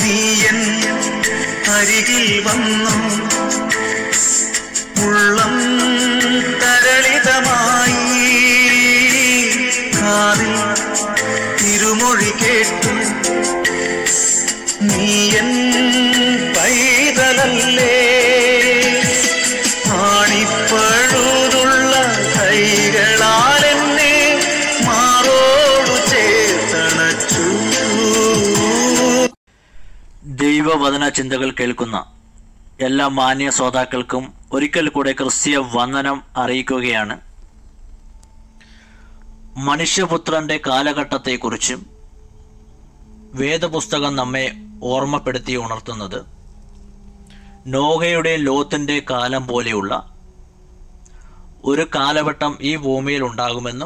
നീയൻ അരികിൽ വന്നു ഉള്ളം തരളിതമായി കാതിൽ തിരുമൊഴി കേട്ടു നീയൻ പൈതലല്ലേ ആണിപ്പഴുതുള്ള കൈകളാൽ എന്നെ മാറോടു ചേർത്തണച്ചു ദൈവവചന ചിന്തകൾ കേൾക്കുന്ന എല്ലാ മാന്യ ശ്രോതാക്കൾക്കും ഒരിക്കൽ കൂടെ ക്രിസ്തീയ വന്ദനം അറിയിക്കുകയാണ് മനുഷ്യപുത്രന്റെ കാലഘട്ടത്തെക്കുറിച്ചും വേദപുസ്തകം നമ്മെ ഓർമ്മപ്പെടുത്തി ഉണർത്തുന്നത് നോഹയുടെ ലോത്തിന്റെ കാലം പോലെയുള്ള ഒരു കാലഘട്ടം ഈ ഭൂമിയിൽ ഉണ്ടാകുമെന്നും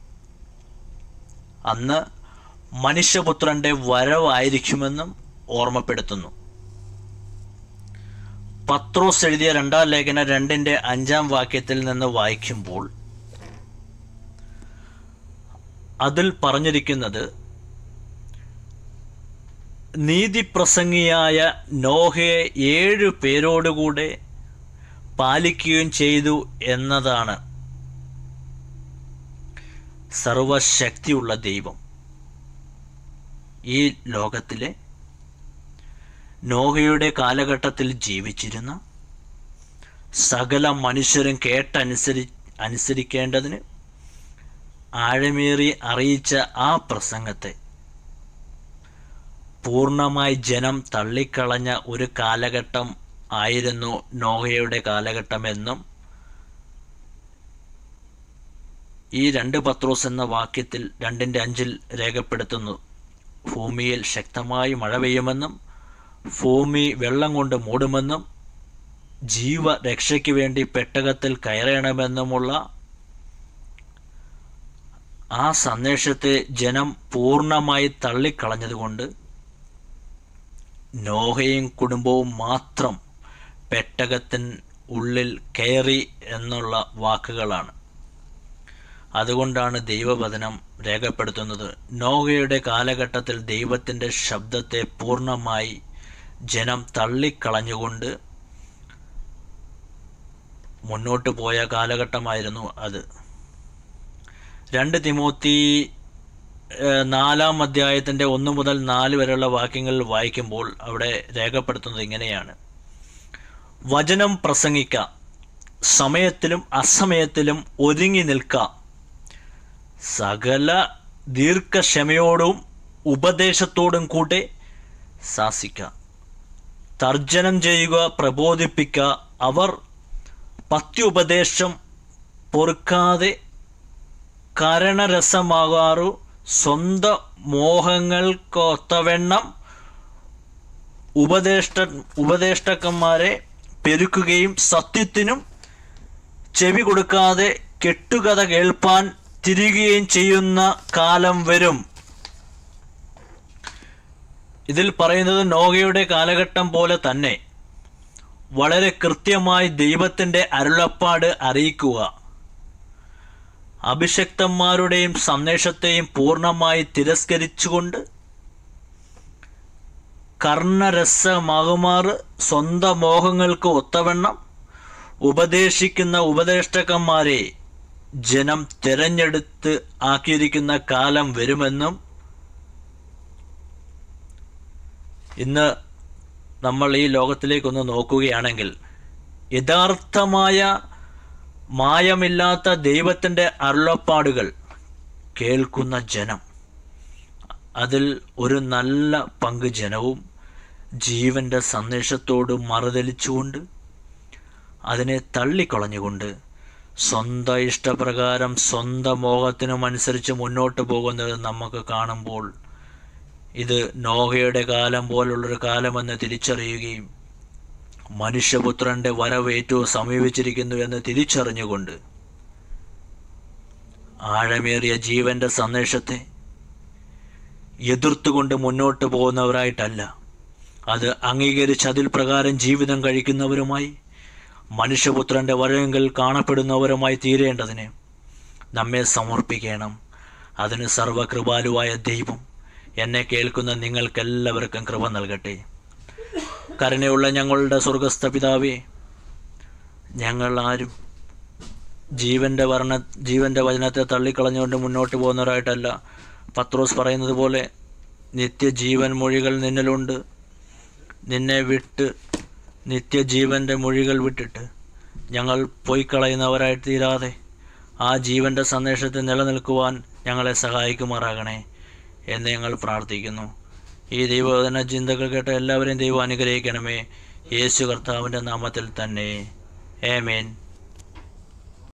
അന്ന് മനുഷ്യപുത്രന്റെ വരവായിരിക്കുമെന്നും ഓർമ്മപ്പെടുത്തുന്നു പത്രോസ് എഴുതിയ രണ്ടാം ലേഖന രണ്ടിന്റെ അഞ്ചാം വാക്യത്തിൽ നിന്ന് വായിക്കുമ്പോൾ അതിൽ പറഞ്ഞിരിക്കുന്നത് നീതിപ്രസംഗിയായ നോഹയെ ഏഴു പേരോടുകൂടെ പാലിക്കുകയും ചെയ്തു എന്നതാണ് സർവശക്തിയുള്ള ദൈവം ഈ ലോകത്തിലെ നോഹയുടെ കാലഘട്ടത്തിൽ ജീവിച്ചിരുന്ന സകല മനുഷ്യരും കേട്ടനുസരി അനുസരിക്കേണ്ടതിന് ആഴമേറി അറിയിച്ച ആ പ്രസംഗത്തെ പൂർണ്ണമായി ജനം തള്ളിക്കളഞ്ഞ ഒരു കാലഘട്ടം ആയിരുന്നു നോഹയുടെ കാലഘട്ടമെന്നും ഈ രണ്ട് പത്രോസ് എന്ന വാക്യത്തിൽ രണ്ടിൻ്റെ അഞ്ചിൽ രേഖപ്പെടുത്തുന്നു ഭൂമിയിൽ ശക്തമായി മഴ പെയ്യുമെന്നും ഭൂമി വെള്ളം കൊണ്ട് മൂടുമെന്നും ജീവരക്ഷയ്ക്ക് വേണ്ടി പെട്ടകത്തിൽ കയറണമെന്നുമുള്ള ആ സന്ദേശത്തെ ജനം പൂർണ്ണമായി തള്ളിക്കളഞ്ഞതുകൊണ്ട് നോഹയും കുടുംബവും മാത്രം പെട്ടകത്തിന് ഉള്ളിൽ കയറി എന്നുള്ള വാക്കുകളാണ് അതുകൊണ്ടാണ് ദൈവവചനം രേഖപ്പെടുത്തുന്നത് നോഹയുടെ കാലഘട്ടത്തിൽ ദൈവത്തിൻ്റെ ശബ്ദത്തെ പൂർണ്ണമായി ജനം തള്ളിക്കളഞ്ഞുകൊണ്ട് മുന്നോട്ട് പോയ കാലഘട്ടമായിരുന്നു അത് രണ്ട് തിമോത്തി ഏഹ്, നാലാം അധ്യായത്തിൻ്റെ ഒന്ന് മുതൽ നാല് വരെയുള്ള വാക്യങ്ങൾ വായിക്കുമ്പോൾ അവിടെ രേഖപ്പെടുത്തുന്നത് ഇങ്ങനെയാണ് വചനം പ്രസംഗിക്ക സമയത്തിലും അസമയത്തിലും ഒരുങ്ങി നിൽക്ക സകല ദീർഘക്ഷമയോടും ഉപദേശത്തോടും കൂടെ ശാസിക്ക തർജനം ചെയ്യുക പ്രബോധിപ്പിക്ക അവർ പത്യുപദേശം പൊറുക്കാതെ കരണരസമാകാറു സ്വന്ത മോഹങ്ങൾക്കൊത്തവണ്ണം ഉപദേഷ്ട ഉപദേഷ്ടക്കന്മാരെ പെരുക്കുകയും സത്യത്തിനും ചെവി കൊടുക്കാതെ കെട്ടുകഥ കേൾപ്പാൻ തിരികുകയും ചെയ്യുന്ന കാലം വരും ഇതിൽ പറയുന്നത് നോഗയുടെ കാലഘട്ടം പോലെ തന്നെ വളരെ കൃത്യമായി ദൈവത്തിൻ്റെ അരുളപ്പാട് അറിയിക്കുക അഭിഷക്തന്മാരുടെയും സന്ദേശത്തെയും പൂർണ്ണമായി തിരസ്കരിച്ചുകൊണ്ട് കർണരസമാകുമാറ് സ്വന്തം മോഹങ്ങൾക്ക് ഒത്തവണ്ണം ഉപദേശിക്കുന്ന ഉപദേഷ്ടകന്മാരെ ജനം തിരഞ്ഞെടുത്ത് ആക്കിയിരിക്കുന്ന കാലം വരുമെന്നും ഇന്ന് നമ്മൾ ഈ ലോകത്തിലേക്കൊന്ന് നോക്കുകയാണെങ്കിൽ യഥാർത്ഥമായ മായമില്ലാത്ത ദൈവത്തിൻ്റെ അരുളപ്പാടുകൾ കേൾക്കുന്ന ജനം അതിൽ ഒരു നല്ല പങ്ക് ജനവും ജീവന്റെ സന്ദേശത്തോട് മറുതലിച്ചുകൊണ്ട് അതിനെ തള്ളിക്കളഞ്ഞുകൊണ്ട് സ്വന്തം ഇഷ്ടപ്രകാരം സ്വന്തം മോഹത്തിനുമനുസരിച്ച് മുന്നോട്ട് പോകുന്നത് നമുക്ക് കാണുമ്പോൾ ഇത് നോഹയുടെ കാലം പോലുള്ളൊരു കാലമെന്ന് തിരിച്ചറിയുകയും മനുഷ്യപുത്രന്റെ വരവ് ഏറ്റവും സമീപിച്ചിരിക്കുന്നു എന്ന് തിരിച്ചറിഞ്ഞുകൊണ്ട് ആഴമേറിയ ജീവന്റെ സന്ദേശത്തെ എതിർത്തുകൊണ്ട് മുന്നോട്ട് പോകുന്നവരായിട്ടല്ല അത് അംഗീകരിച്ച് അതിൽ പ്രകാരം ജീവിതം കഴിക്കുന്നവരുമായി മനുഷ്യപുത്രന്റെ വരവെങ്കിൽ കാണപ്പെടുന്നവരുമായി തീരേണ്ടതിന് നമ്മെ സമർപ്പിക്കണം അതിന് സർവകൃപാലുവായ ദൈവം എന്നെ കേൾക്കുന്ന നിങ്ങൾക്കെല്ലാവർക്കും കൃപ നൽകട്ടെ കരുണയുള്ള ഞങ്ങളുടെ സ്വർഗസ്ഥ പിതാവേ ഞങ്ങൾ ആരും ജീവൻ്റെ വർണ്ണ ജീവൻ്റെ വചനത്തെ തള്ളിക്കളഞ്ഞുകൊണ്ട് മുന്നോട്ട് പോകുന്നവരായിട്ടല്ല പത്രോസ് പറയുന്നത് പോലെ നിത്യജീവൻ മൊഴികൾ നിന്നിലുണ്ട് നിന്നെ വിട്ട് നിത്യജീവൻ്റെ മൊഴികൾ വിട്ടിട്ട് ഞങ്ങൾ പോയി കളയുന്നവരായി തീരാതെ ആ ജീവൻ്റെ സന്ദേശത്തിൽ നിലനിൽക്കുവാൻ ഞങ്ങളെ സഹായിക്കുമാറാകണേ എന്ന് ഞങ്ങൾ പ്രാർത്ഥിക്കുന്നു ഈ ദൈവവചന ചിന്തകൾ കേട്ട എല്ലാവരെയും ദൈവം അനുഗ്രഹിക്കണമേ യേശു കർത്താവിൻ്റെ നാമത്തിൽ തന്നെ ഏമേൻ